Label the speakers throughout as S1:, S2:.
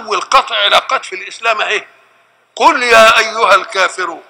S1: اول قطع علاقات في الاسلام اهي قل يا ايها الكافرون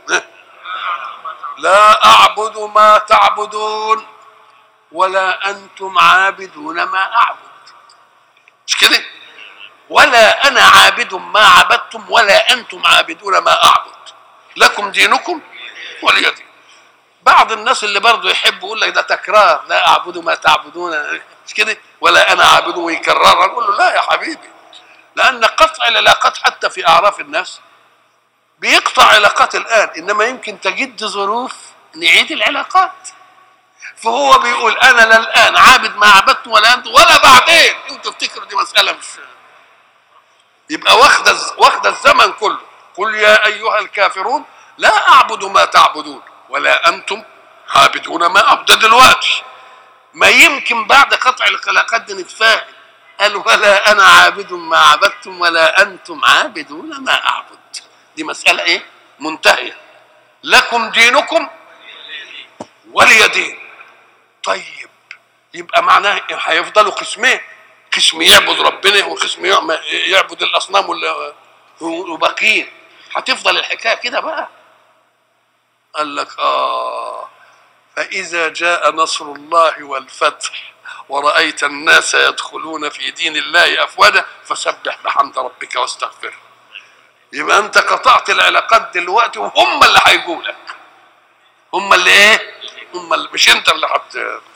S1: لا اعبد ما تعبدون ولا انتم عابدون ما اعبد مش كده ولا انا عابد ما عبدتم ولا انتم عابدون ما اعبد لكم دينكم ولي دين بعض الناس اللي برضه يحب يقول لك ده تكرار لا اعبد ما تعبدون مش كده ولا انا عابد ويكررها نقول له لا يا حبيبي لان قطع العلاقات حتى في اعراف الناس بيقطع علاقات الان انما يمكن تجد ظروف نعيد العلاقات فهو بيقول انا لا الان عابد ما عبدت ولا انت ولا بعدين انتوا تفتكروا دي مساله مش يبقى واخده واخده الزمن كله قل يا ايها الكافرون لا اعبد ما تعبدون ولا انتم عابدون ما اعبد ده دلوقتي ما يمكن بعد قطع العلاقات دي نتفاهم قال ولا انا عابد ما عبدتم ولا انتم عابدون ما اعبد دي مساله ايه منتهيه لكم دينكم ولي دين طيب يبقى معناه هيفضلوا قسمين قسم يعبد ربنا وقسم يعبد الاصنام وباقيين هتفضل الحكايه كده بقى قال لك اه فاذا جاء نصر الله والفتح ورأيت الناس يدخلون في دين الله أفواجا فسبح بحمد ربك واستغفره يبقى أنت قطعت العلاقات دلوقتي وهم اللي هيجوا لك هم اللي إيه؟ هم اللي مش أنت اللي حت